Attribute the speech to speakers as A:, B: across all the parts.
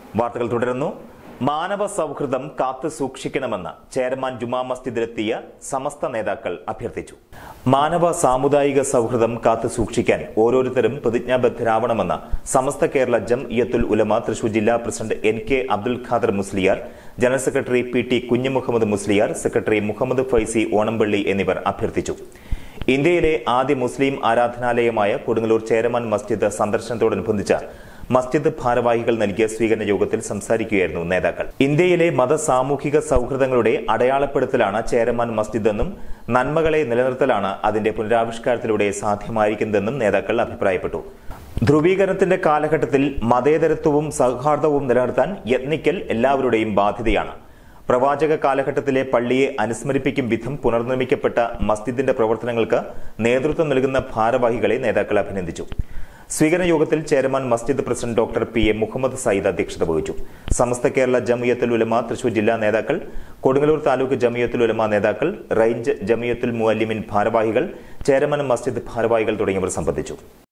A: വാർത്തകൾ തുടരുന്നു മാനവ സൗഹൃദം കാത്തു സൂക്ഷിക്കണമെന്ന് ചെയർമാൻ ജുമാ മസ്ജിദിലെത്തിയ സമസ്ത നേതാക്കൾ അഭ്യർത്ഥിച്ചു മാനവ സാമുദായിക സൗഹൃദം കാത്തു സൂക്ഷിക്കാൻ ഓരോരുത്തരും പ്രതിജ്ഞാബദ്ധരാവണമെന്ന് സമസ്ത കേരള ജം ഇയത്തുൽ ഉലമ തൃശൂർ ജില്ലാ president N K Abdul Khader Musliyar general secretary P T Kunjumuhammad Musliyar secretary Muhammad Faizy Onampally എന്നിവർ അഭ്യർത്ഥിച്ചു ഇന്ത്യയിലെ ആദ്യ മുസ്ലിം ആരാധനാലയമായ കൊടുങ്ങല്ലൂർ ചേരമാൻ മസ്ജിദ് സന്ദർശനത്തോടനുബന്ധിച്ച് മസ്ജിദ് ഭാരവാഹികൾ നൽകിയ സ്വീകരണ യോഗത്തിൽ സംസാരിക്കുകയായിരുന്നു നേതാക്കൾ ഇന്ത്യയിലെ മത സാമൂഹിക സൗഹൃദങ്ങളുടെ അടയാളപ്പെടുത്തലാണ് ചേരമാൻ മസ്ജിദ് എന്നും നന്മകളെ നിലനിർത്തലാണ് അതിന്റെ പുനരാവിഷ്കാരത്തിലൂടെ സാധ്യമായിരിക്കുന്നതെന്നും നേതാക്കൾ അഭിപ്രായപ്പെട്ടു ധ്രുവീകരണത്തിന്റെ കാലഘട്ടത്തിൽ മതേതരത്വവും സൗഹാർദ്ദവും നിലനിർത്താൻ യത്നിക്കൽ എല്ലാവരുടെയും ബാധ്യതയാണ് പ്രവാചക കാലഘട്ടത്തിലെ പള്ളിയെ അനുസ്മരിപ്പിക്കും വിധം പുനർനിർമ്മിക്കപ്പെട്ട മസ്ജിദിന്റെ പ്രവർത്തനങ്ങൾക്ക് നേതൃത്വം നൽകുന്ന ഭാരവാഹികളെ നേതാക്കൾ അഭിനന്ദിച്ചു സ്വീകരണ യോഗത്തിൽ ചെയർമാൻ മസ്ജിദ് president doctor P A Muhammad Sayyid അധ്യക്ഷത വഹിച്ചു സമസ്ത കേരള ജമിയത്തുൽ ഉലമ തൃശൂർ ജില്ലാ നേതാക്കൾ കൊടുങ്ങല്ലൂർ താലൂക്ക് ജമിയത്തുൽ ഉലമ നേതാക്കൾ റേഞ്ച് ജമിയത്തുൽ മുഅല്ലിമിൻ ഭാരവാഹികൾ ചെയർമാൻ മസ്ജിദ് ഭാരവാഹികൾ തുടങ്ങിയവർ സംബന്ധിച്ചു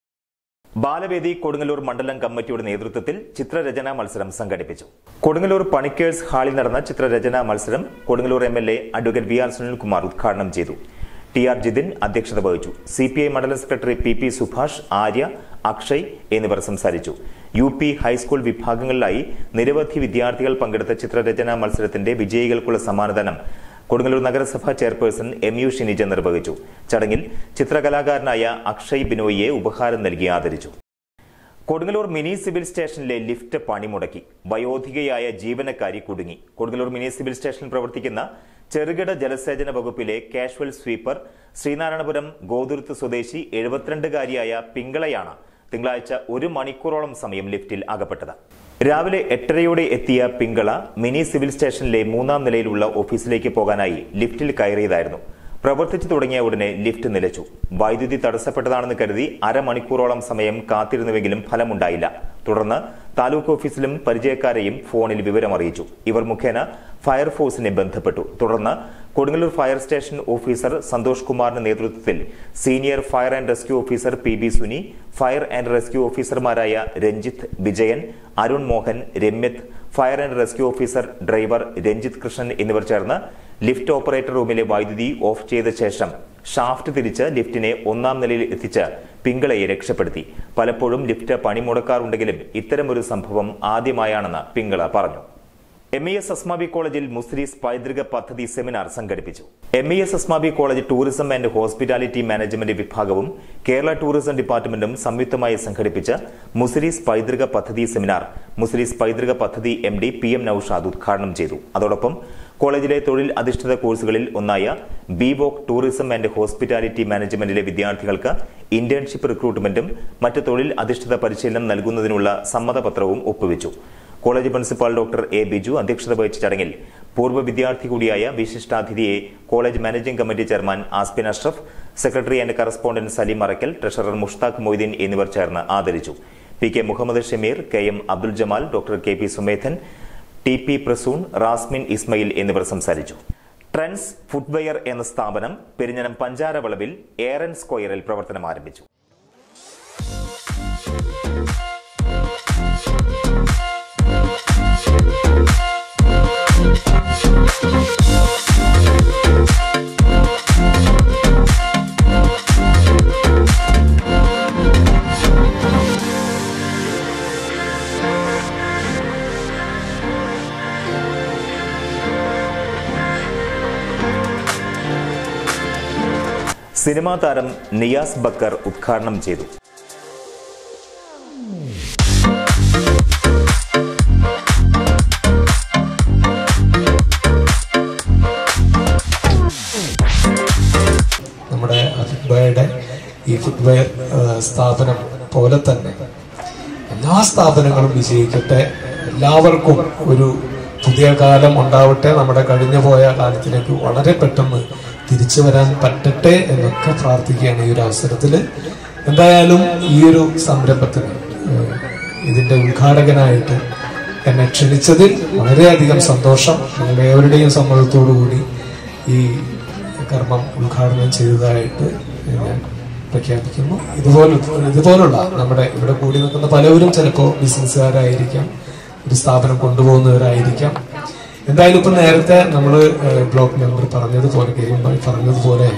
A: ബാലവേദി കൊടുങ്ങല്ലൂർ മണ്ഡലം കമ്മിറ്റിയുടെ നേതൃത്വത്തിൽ ചിത്രരചനാ മത്സരം സംഘടിപ്പിച്ചു കൊടുങ്ങല്ലൂർ പണിക്കേഴ്സ് ഹാളിൽ നടന്ന ചിത്രരചനാ മത്സരം Kodungallur M L A advocate V R Sunilkumar ഉദ്ഘാടനം ചെയ്തു ടി ആർ ജിതിൻ അധ്യക്ഷത വഹിച്ചു സി പി ഐ മണ്ഡലം secretary P P Subhash Arya Akshay എന്നിവർ സംസാരിച്ചു യു പി ഹൈസ്കൂൾ വിഭാഗങ്ങളിലായി നിരവധി വിദ്യാർത്ഥികൾ പങ്കെടുത്ത ചിത്രരചനാ മത്സരത്തിന്റെ വിജയികൾക്കുള്ള സമ്മാനദാനം കൊടുങ്ങല്ലൂർ നഗരസഭാ ചെയർപേഴ്സൺ എം യു ഷിനിജ നിർവഹിച്ചു ചടങ്ങിൽ ചിത്രകലാകാരനായ അക്ഷയ് ബിനോയിയെ ഉപഹാരം നൽകി ആദരിച്ചു Kodungallur mini civil station lift പണിമുടക്കി വയോധികയായ ജീവനക്കാരി കുടുങ്ങി കൊടുങ്ങല്ലൂർ മിനി സിവിൽ സ്റ്റേഷനിൽ പ്രവർത്തിക്കുന്ന ചെറുകിട ജലസേചന വകുപ്പിലെ കാഷ്വൽ സ്വീപ്പർ ശ്രീനാരായണപുരം ഗോതുരുത്ത് സ്വദേശി എഴുപത്തിരണ്ടുകാരിയായ പിങ്കളയാണ് തിങ്കളാഴ്ച ഒരു മണിക്കൂറോളം സമയം ലിഫ്റ്റിൽ അകപ്പെട്ടത് രാവിലെ എട്ടരയോടെ എത്തിയ പിങ്കള മിനി സിവിൽ സ്റ്റേഷനിലെ മൂന്നാം നിലയിലുള്ള ഓഫീസിലേക്ക് പോകാനായി ലിഫ്റ്റിൽ കയറിയതായിരുന്നു പ്രവർത്തിച്ചു തുടങ്ങിയ ഉടനെ ലിഫ്റ്റ് നിലച്ചു വൈദ്യുതി തടസ്സപ്പെട്ടതാണെന്ന് കരുതി അരമണിക്കൂറോളം സമയം കാത്തിരുന്നുവെങ്കിലും ഫലമുണ്ടായില്ല തുടർന്ന് താലൂക്ക് ഓഫീസിലും പരിചയക്കാരെയും ഫോണിൽ വിവരം അറിയിച്ചു ഇവർ മുഖേന ഫയർഫോഴ്സിനെ ബന്ധപ്പെട്ടു തുടർന്ന് Kodungallur fire station officer Santhosh കുമാറിന്റെ നേതൃത്വത്തിൽ senior fire and rescue officer P B Suni fire and rescue ഓഫീസർമാരായ Ranjith Vijayan Arun Mohan Ramyath fire and rescue officer driver Ranjith Krishnan എന്നിവർ ചേർന്ന് ലിഫ്റ്റ് ഓപ്പറേറ്റർ റൂമിലെ വൈദ്യുതി ഓഫ് ചെയ്ത ശേഷം ഷാഫ്റ്റ് തിരിച്ച് ലിഫ്റ്റിനെ ഒന്നാം നിലയിൽ എത്തിച്ച് പിങ്കളയെ രക്ഷപ്പെടുത്തി പലപ്പോഴും ലിഫ്റ്റ് പണിമുടക്കാറുണ്ടെങ്കിലും ഇത്തരമൊരു സംഭവം ആദ്യമായാണെന്ന് പിങ്കള പറഞ്ഞു എം ഇ എസ് അസ്മാബി കോളേജിൽ മുസ്ലിസ് പൈതൃക പദ്ധതി സെമിനാർ സംഘടിപ്പിച്ചു M E S Asmabi college tourism and hospitality management വിഭാഗവും കേരള ടൂറിസം ഡിപ്പാർട്ട്മെന്റും സംയുക്തമായി സംഘടിപ്പിച്ച മുസ്ലിസ് പൈതൃക പദ്ധതി സെമിനാർ മുസ്ലിസ് പൈതൃക പദ്ധതി M D P M Noushad ഉദ്ഘാടനം ചെയ്തു അതോടൊപ്പം കോളേജിലെ തൊഴിൽ അധിഷ്ഠിത കോഴ്സുകളിൽ ഒന്നായ B voc tourism and hospitality മാനേജ്മെന്റിലെ വിദ്യാർത്ഥികൾക്ക് ഇന്റേൺഷിപ്പ് റിക്രൂട്ട്മെന്റും മറ്റ് തൊഴിൽ അധിഷ്ഠിത പരിശീലനം നൽകുന്നതിനുള്ള സമ്മതപത്രവും ഒപ്പുവെച്ചു college principal doctor A Biju അധ്യക്ഷത വഹിച്ച ചടങ്ങിൽ പൂർവ്വ വിദ്യാർത്ഥി കൂടിയായ വിശിഷ്ടാതിഥിയെ college managing committee chairman Aspin Ashraf secretary and correspondent Saleem Arakkal treasurer Mushtaq Moideen എന്നിവർ ചേർന്ന് ആദരിച്ചു P K Muhammad Shameer K M Abdul Jamal doctor K P Sumedhan T P Prasoon Rasmin Ismail എന്നിവർ സംസാരിച്ചു ട്രെൻഡ്സ് ഫുട്വെയർ എന്ന സ്ഥാപനം പെരിഞ്ഞനം പഞ്ചാരവളവിൽ എയറൻ സ്ക്വയറിൽ പ്രവർത്തനം ആരംഭിച്ചു സിനിമാ താരം നിയാസ് ബക്കർ ഉദ്ഘാടനം ചെയ്തു
B: നമ്മുടെ ഫുട്ബോയുടെ ഈ ഫുട്വെയർ സ്ഥാപനം പോലെ തന്നെ എല്ലാ സ്ഥാപനങ്ങളും വിജയിക്കട്ടെ എല്ലാവർക്കും ഒരു പുതിയ കാലം ഉണ്ടാവട്ടെ നമ്മുടെ കഴിഞ്ഞു പോയ കാലത്തിലേക്ക് വളരെ പെട്ടെന്ന് തിരിച്ചു വരാൻ പറ്റട്ടെ എന്നൊക്കെ പ്രാർത്ഥിക്കുകയാണ് ഈ ഒരു അവസരത്തിൽ എന്തായാലും ഈ ഒരു സംരംഭത്തിന് ഏഹ്, ഇതിന്റെ ഉദ്ഘാടകനായിട്ട് എന്നെ ക്ഷണിച്ചതിൽ വളരെയധികം സന്തോഷം നിങ്ങളുടെ ഏവരുടെയും സമ്മതത്തോടു കൂടി ഈ കർമ്മം ഉദ്ഘാടനം ചെയ്തതായിട്ട് ഞാൻ പ്രഖ്യാപിക്കുന്നു ഇതുപോലെ ഇതുപോലുള്ള നമ്മുടെ ഇവിടെ കൂടി നിൽക്കുന്ന പലവരും ചിലപ്പോൾ ബിസിനസ്സുകാരായിരിക്കാം ഒരു സ്ഥാപനം കൊണ്ടുപോകുന്നവരായിരിക്കാം എന്തായാലും ഇപ്പൊ നേരത്തെ നമ്മൾ ബ്ലോക്ക് മെമ്പർ പറഞ്ഞതുപോലെ കരീംഭായി പറഞ്ഞതുപോലെ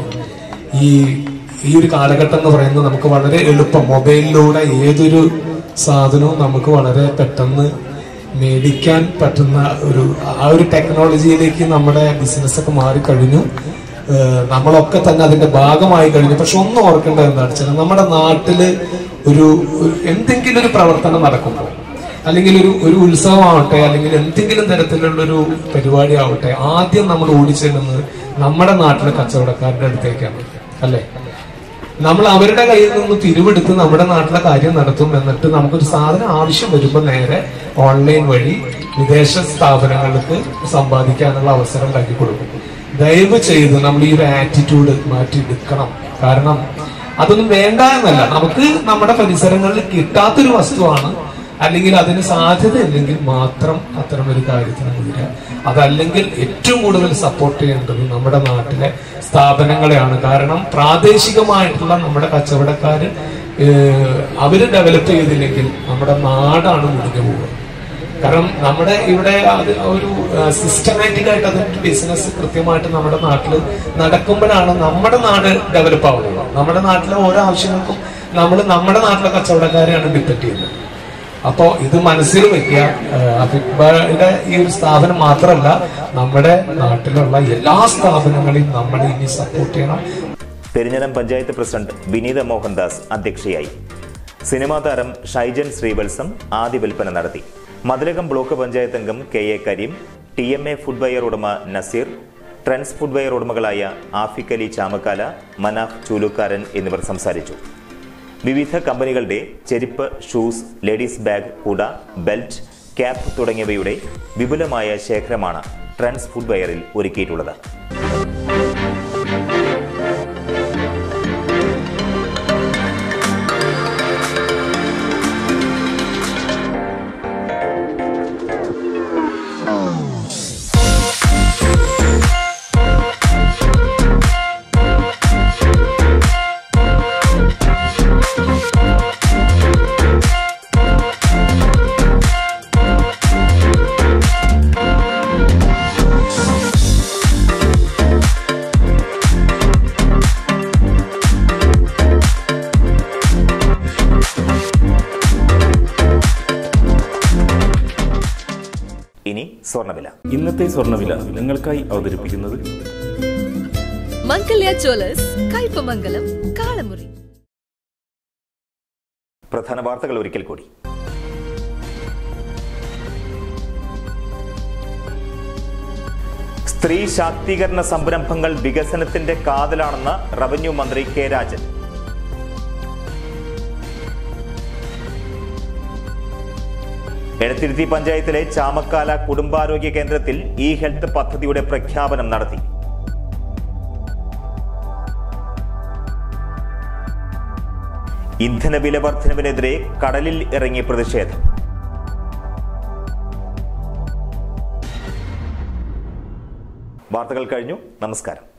B: ഈ ഈ ഒരു കാലഘട്ടം എന്ന് പറയുന്നത് നമുക്ക് വളരെ എളുപ്പം മൊബൈലിലൂടെ ഏതൊരു സാധനവും നമുക്ക് വളരെ പെട്ടെന്ന് മേടിക്കാൻ പറ്റുന്ന ഒരു ആ ഒരു ടെക്നോളജിയിലേക്ക് നമ്മുടെ ബിസിനസ് ഒക്കെ മാറിക്കഴിഞ്ഞു ഏഹ് നമ്മളൊക്കെ തന്നെ അതിന്റെ ഭാഗമായി കഴിഞ്ഞു പക്ഷെ ഒന്നും ഓർക്കേണ്ടത് എന്താണെന്ന് വെച്ചാൽ നമ്മുടെ നാട്ടില് ഒരു ഒരു എന്തെങ്കിലും ഒരു പ്രവർത്തനം നടക്കുമ്പോൾ അല്ലെങ്കിൽ ഒരു ഒരു ഉത്സവമാവട്ടെ അല്ലെങ്കിൽ എന്തെങ്കിലും തരത്തിലുള്ള ഒരു പരിപാടി ആവട്ടെ ആദ്യം നമ്മൾ ഓടിച്ചെല്ലുന്നത് നമ്മുടെ നാട്ടിലെ കച്ചവടക്കാരുടെ അടുത്തേക്കാണ് അല്ലേ നമ്മൾ അവരുടെ കയ്യിൽ നിന്ന് പിരിവെടുത്ത് നമ്മുടെ നാട്ടിലെ കാര്യം നടത്തും എന്നിട്ട് നമുക്കൊരു സാധനം ആവശ്യം വരുമ്പോൾ നേരെ ഓൺലൈൻ വഴി വിദേശ സ്ഥാപനങ്ങൾക്ക് സമ്പാദിക്കാനുള്ള അവസരം ഉണ്ടാക്കി കൊടുക്കും ദയവ് ചെയ്ത് നമ്മൾ ഈ ഒരു ആറ്റിറ്റ്യൂഡ് മാറ്റിയെടുക്കണം കാരണം അതൊന്നും വേണ്ട എന്നല്ല നമുക്ക് നമ്മുടെ പരിസരങ്ങളിൽ കിട്ടാത്തൊരു വസ്തുവാണ് അല്ലെങ്കിൽ അതിന് സാധ്യത ഇല്ലെങ്കിൽ മാത്രം അത്തരം ഒരു കാര്യത്തിന് മുതിര അതല്ലെങ്കിൽ ഏറ്റവും കൂടുതൽ സപ്പോർട്ട് ചെയ്യേണ്ടത് നമ്മുടെ നാട്ടിലെ സ്ഥാപനങ്ങളെയാണ് കാരണം പ്രാദേശികമായിട്ടുള്ള നമ്മുടെ കച്ചവടക്കാര് ഏഹ്, അവര് ഡെവലപ്പ് ചെയ്തില്ലെങ്കിൽ നമ്മുടെ നാടാണ് മുടിഞ്ഞു പോകുക കാരണം നമ്മുടെ ഇവിടെ അത് ഒരു സിസ്റ്റമാറ്റിക് ആയിട്ട് അതിന്റെ ബിസിനസ് കൃത്യമായിട്ട് നമ്മുടെ നാട്ടിൽ നടക്കുമ്പോഴാണ് നമ്മുടെ നാട് ഡെവലപ്പ് ആവുന്നത് നമ്മുടെ നാട്ടിലെ ഓരോ ആവശ്യങ്ങൾക്കും നമ്മൾ നമ്മുടെ നാട്ടിലെ കച്ചവടക്കാരെയാണ് ഡിപ്പെൻഡ് ചെയ്യുന്നത് അപ്പോ ഇത് മനസ്സിൽ വെക്കുക അഫിബയുടെ ഈ ഒരു സ്ഥാപനം മാത്രമല്ല നമ്മുടെ നാട്ടിലുള്ള എല്ലാ സ്ഥാപനങ്ങളെയും നമ്മൾ ഇനി സപ്പോർട്ട് ചെയ്യണം
A: പെരിഞ്ഞനം പഞ്ചായത്ത് പ്രസിഡന്റ് വിനീത മോഹൻദാസ് അധ്യക്ഷയായി സിനിമാ താരം ഷൈജൻ ശ്രീവത്സം ആദ്യ വിൽപ്പന നടത്തി മതിലകം ബ്ലോക്ക് പഞ്ചായത്ത് അംഗം K A Kareem T M A footwear ഉടമ നസീർ ട്രെൻഡ്സ് ഫുഡ് വെയർ ഉടമകളായ ആഫിഖ് അലി ചാമക്കാല മനാഫ് ചൂലുക്കാരൻ എന്നിവർ സംസാരിച്ചു വിവിധ കമ്പനികളുടെ ചെരുപ്പ് ഷൂസ് ലേഡീസ് ബാഗ് കുട ബെൽറ്റ് ക്യാപ്പ് തുടങ്ങിയവയുടെ വിപുലമായ ശേഖരമാണ് ട്രെൻഡ്സ് ഫുഡ് വെയറിൽ ഒരുക്കിയിട്ടുള്ളത് ഇനി സ്വർണ്ണവില
C: ഇന്നത്തെ സ്വർണ്ണവില നിങ്ങൾക്കായി അവതരിപ്പിക്കുന്നത്
D: മംഗല്യ ജ്വല്ലേഴ്സ് കയ്പമംഗലം കാളമുറി
A: പ്രധാന വാർത്തകൾ ഒരിക്കൽ കൂടി സ്ത്രീ ശാക്തീകരണ സംരംഭങ്ങൾ വികസനത്തിന്റെ കാതലാണെന്ന് റവന്യൂ മന്ത്രി കെ രാജൻ എടത്തിരുത്തി പഞ്ചായത്തിലെ ചാമക്കാല കുടുംബാരോഗ്യ കേന്ദ്രത്തിൽ ഇ ഹെൽത്ത് പദ്ധതിയുടെ പ്രഖ്യാപനം നടത്തി ഇന്ധന വില വർധനവിനെതിരെ കടലിൽ ഇറങ്ങി പ്രതിഷേധം വാർത്തകൾ കഴിഞ്ഞു നമസ്കാരം